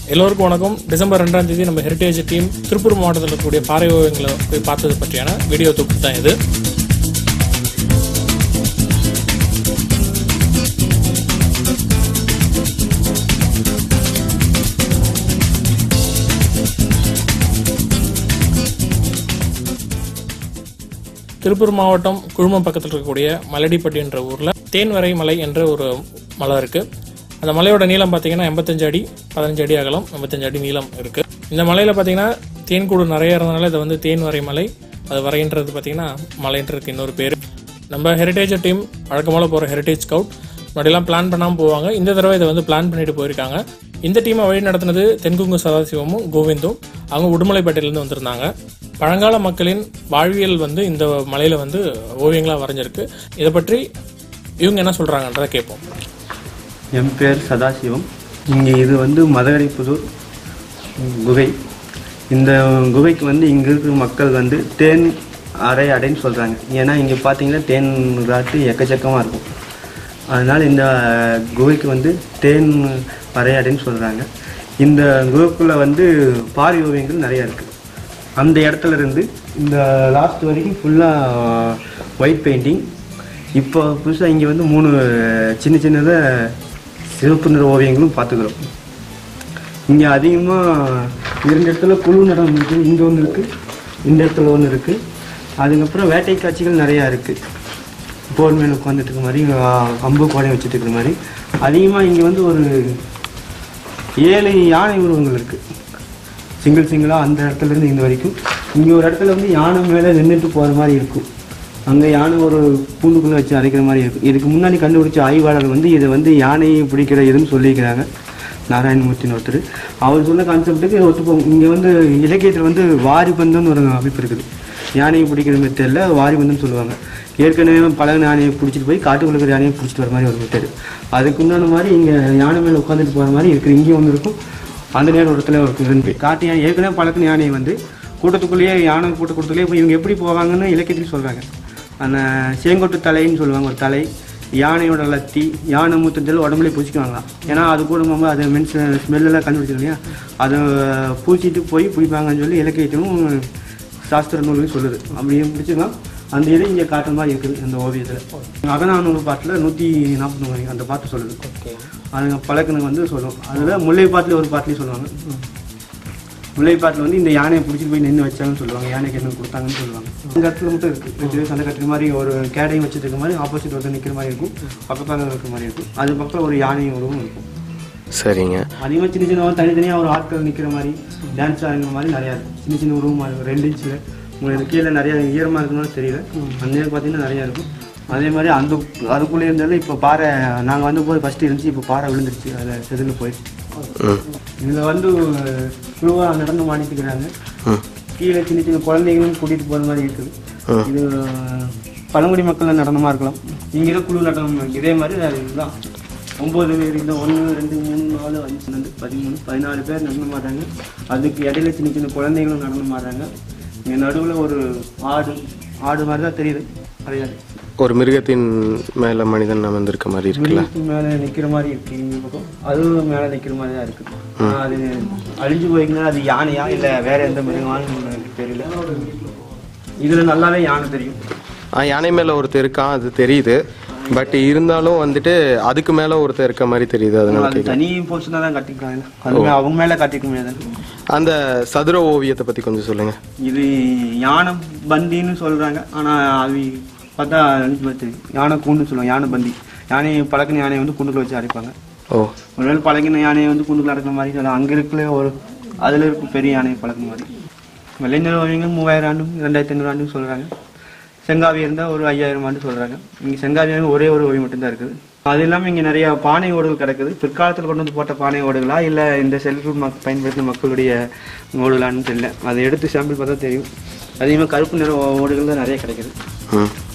எல்லோருக்கும் வணக்கம் டிசம்பர் ரெண்டாம் தேதி நம்ம ஹெரிட்டேஜ் டீம் திருப்பூர் மாவட்டத்தில் இருக்கக்கூடிய பாறை ஓவியங்களை போய் பார்த்தது பற்றியான வீடியோ தொகுப்பு தான் இது திருப்பூர் மாவட்டம் குழுமம் பக்கத்தில் இருக்கக்கூடிய மலடிப்பட்டி என்ற ஊரில் தேன்வரை மலை என்ற ஒரு மலை இருக்கு அந்த மலையோட நீளம் பார்த்தீங்கன்னா எண்பத்தஞ்சு அடி பதினஞ்சு அடி அகலம் எண்பத்தஞ்சு அடி நீளம் இருக்கு இந்த மலையில பார்த்தீங்கன்னா தேன்கூடு நிறைய இருந்தனால இதை வந்து தேன்வரை மலை அது வரைன்றது பார்த்தீங்கன்னா மலைன்றதுக்கு இன்னொரு பேர் நம்ம ஹெரிட்டேஜ் டீம் வழக்கம்போல போகிற ஹெரிட்டேஜ் ஸ்கவுட் முன்னாடிலாம் பிளான் பண்ணாமல் போவாங்க இந்த தடவை இதை வந்து பிளான் பண்ணிட்டு போயிருக்காங்க இந்த டீமை வழி நடத்தினது தென்குங்கு சதாசிவமும் கோவிந்தும் அவங்க உடுமலைப்பேட்டையிலேருந்து வந்திருந்தாங்க பழங்கால மக்களின் வாழ்வியல் வந்து இந்த மலையில வந்து ஓவியங்களாக வரைஞ்சிருக்கு இதை பற்றி இவங்க என்ன சொல்றாங்கன்றதை கேட்போம் என் பேர் சதாசிவம் இங்கே இது வந்து மதகடிப்புதூர் குகை இந்த குகைக்கு வந்து இங்கே இருக்கிற மக்கள் வந்து தேன் அடை அடைன்னு சொல்கிறாங்க ஏன்னா இங்கே பார்த்தீங்கன்னா தேன் ராட்டு எக்கச்சக்கமாக இருக்கும் அதனால் இந்த குகைக்கு வந்து தேன் அறை அடைன்னு சொல்கிறாங்க இந்த குகைக்குள்ளே வந்து பாரி ஓவியங்கள் நிறையா இருக்குது அந்த இடத்துல இருந்து இந்த லாஸ்ட் வரைக்கும் ஃபுல்லாக ஒயிட் பெயிண்டிங் இப்போ புதுசாக இங்கே வந்து மூணு சின்ன சின்னதாக சிவப்பு நிற ஓவியங்களும் பார்த்துக்கிறோம் இங்கே அதிகமாக இரண்டு இடத்துல குழு நடம் இருக்குது இங்கே ஒன்று இருக்குது இந்த இடத்துல ஒன்று இருக்குது அதுக்கப்புறம் வேட்டை காட்சிகள் நிறையா இருக்குது போர் மேலே உட்காந்துட்டு இருக்க மாதிரி ஆ, அம்பு கோடை வச்சுட்டு இருக்கிற மாதிரி அதிகமாக இங்கே வந்து ஒரு ஏழு யானை உருவங்கள் இருக்குது சிங்கிள் சிங்கிளாக அந்த இடத்துல இருந்து இந்த வரைக்கும் இங்கே ஒரு இடத்துல வந்து யானை மேலே நின்றுட்டு போகிற மாதிரி இருக்கும் அங்கே யானை ஒரு பூண்டுக்குள்ளே வச்சு அரைக்கிற மாதிரி இருக்கும் இதுக்கு முன்னாடி கண்டுபிடிச்ச ஆய்வாளர் வந்து இதை வந்து யானையை பிடிக்கிற இதுன்னு சொல்லியிருக்கிறாங்க நாராயணமூர்த்தின்னு ஒருத்தர் அவர் சொன்ன கான்செப்ட்டுக்கு ஒத்துப்போம் இங்கே வந்து இலக்கியத்தில் வந்து வாரி பந்தம்னு ஒரு அமைப்பு இருக்குது யானையை பிடிக்கிற மெத்தடில் வாரி பந்தம்னு சொல்லுவாங்க ஏற்கனவே பல யானையை பிடிச்சிட்டு போய் காட்டுக்குள்ள இருக்கிற யானையை பிடிச்சிட்டு வர மாதிரி ஒரு மெத்தடு அதுக்கு உண்டான மாதிரி இங்கே யானை மேலே உட்காந்துட்டு போகிற மாதிரி இருக்குது இங்கேயும் ஒன்று இருக்கும் அந்த நேரம் ஒரு இடத்துல ஒரு இருந்து காட்டு யானை ஏற்கனவே பழக்கின யானை வந்து கூட்டத்துக்குள்ளேயே யானை கூட்டத்துக்குள்ளேயே போய் இவங்க எப்படி போவாங்கன்னு இலக்கியத்தில் சொல்கிறாங்க அந்த சேங்கொட்டு தலைன்னு சொல்லுவாங்க ஒரு தலை யானையோட லத்தி யானை மூத்தத்தில் உடம்புலேயே பூச்சிக்குவாங்களாம் ஏன்னா அது கூட போகும்போது அது மென்ஸ் ஸ்மெல்லெல்லாம் கண்டுபிடிச்சிடும் இல்லையா அதை பூச்சிட்டு போய் பிடிப்பாங்கன்னு சொல்லி இலக்கியத்திலும் சாஸ்திர நூல்லையும் சொல்லுது அப்படியே பிடிச்சிக்கலாம் அந்த இதை இங்கே காட்டுற மாதிரி இருக்குது அந்த ஓவியத்தில் அகநானூறு பாட்டில் நூற்றி நாற்பத்தி அந்த பாட்டு சொல்லுது அதுங்க பழக்கணுங்க வந்து சொல்லும் அதில் முல்லை பாட்டில் ஒரு பாட்டிலையும் சொல்லுவாங்க முல்லைப்பாட்டில் வந்து இந்த யானையை பிடிச்சிட்டு போய் நின்று வச்சாங்கன்னு சொல்லுவாங்க யானைக்கு என்ன கொடுத்தாங்கன்னு சொல்லுவாங்க அந்த இடத்துல மட்டும் இருக்குது ரெண்டு அந்த கட்டுற மாதிரி ஒரு கேடையும் வச்சுட்டு இருக்க மாதிரி ஆப்போசிட் ஒருத்தர் நிற்கிற மாதிரி இருக்கும் பக்கத்தில் இருக்கிற மாதிரி இருக்கும் அது பக்கத்தில் ஒரு யானை உருவம் இருக்கும் சரிங்க அதிகமாக சின்ன சின்ன தனித்தனியாக ஒரு ஆட்கள் நிற்கிற மாதிரி டான்ஸ் ஆடுற மாதிரி நிறையா இருக்கும் சின்ன சின்ன உருவமாக இருக்கும் ரெண்டு இன்ச்சில் உங்களுக்கு கீழே நிறைய ஈரமாக இருக்கணும்னு தெரியல அந்த நேரம் பார்த்தீங்கன்னா நிறையா இருக்கும் அதே மாதிரி அந்த அதுக்குள்ளே இருந்தாலும் இப்போ பாறை நாங்கள் வந்து போய் ஃபஸ்ட்டு இருந்துச்சு இப்போ பாறை விழுந்துருச்சு அதில் செதில் போயிடுச்சு ம் இதில் வந்து குழுவாக நடந்து மாட்டிக்கிறாங்க ம் கீழே சின்ன சின்ன குழந்தைகளும் கூட்டிகிட்டு போகிற மாதிரி இருக்குது ம். இது பழங்குடி மக்கள் நடனமாக இருக்கலாம் இங்கே தான் குழு நடனம் இதே மாதிரி அது இதுதான் ஒம்பது பேர் இந்த ஒன்று ரெண்டு மூணு நாலு அஞ்சு ரெண்டு பதிமூணு பதினாலு பேர் நடனம் ஆடுறாங்க அதுக்கு இடையில சின்ன சின்ன குழந்தைகளும் நடனம் ஆடுறாங்க இங்கே நடுவில் ஒரு ஆடு ஆடு மாதிரி தான் தெரியுது கிடையாது ஒரு மிருகத்தின் மேல மனிதன் அமர்ந்திருக்க மாதிரி இருக்குல்ல விழிக்கு மேலே நிற்கிற மாதிரி இருக்கு இந்த பக்கம் அதுவும் மேலே நிற்கிற மாதிரி தான் இருக்கு ஆனா அது அழிஞ்சு போயிருந்தா அது யானையா இல்லை வேற எந்த மிருகமானு எனக்கு தெரியல இதுல நல்லாவே யானை தெரியும் ஆ யானை மேல ஒருத்தர் இருக்கான் அது தெரியுது பட் இருந்தாலும் வந்துட்டு அதுக்கு மேல ஒருத்தர் இருக்க மாதிரி தெரியுது அதனால அது தனி போர்ஷனாக தான் கட்டிக்கிறாங்க அது மே- அவங்க மேலே கட்டிக்க முடியாது அந்த சதுர ஓவியத்தை பத்தி கொஞ்சம் சொல்லுங்க இது யானை பந்தின்னு சொல்றாங்க ஆனா அது பார்த்தா நினைச்சு பார்த்து தெரியும். யானை கூண்டுன்னு சொல்லுவாங்க யானை பந்தி யானை பழக்கின யானையை வந்து கூண்டுக்குள்ள வச்சு அடைப்பாங்க ஓ ஒருவேளை பழகின யானையை வந்து கூண்டுக்குள்ள அடக்கிற மாதிரி சொல்லலாம் அங்கே இருக்கிற ஒரு அதில் இருக்கும் பெரிய யானையை பழக்கின மாதிரி வெள்ளைநிற ஓவியங்கள் மூவாயிரம் ஆண்டும் ரெண்டாயிரத்தி ஐநூறு ஆண்டும் சொல்கிறாங்க செங்காவி இருந்தால் ஒரு ஐயாயிரம் ஆண்டு சொல்கிறாங்க இங்கே செங்காவி ஒரே ஒரு ஓவியம் மட்டும்தான் இருக்குது அது இல்லாமல் இங்கே நிறைய பானை ஓடுகள் கிடக்குது பிற்காலத்தில் கொண்டு வந்து போட்ட பானை ஓடுகளா இல்லை இந்த செல்ஃபோன் மக் பயன்படுத்தின மக்களுடைய ஓடுகளான்னு தெரியல அதை எடுத்து சாம்பிள் பார்த்தா தெரியும் அதிகமாக கருப்பு நிற ஓ- ஓடுகள் தான் நிறைய கிடைக்குது ம்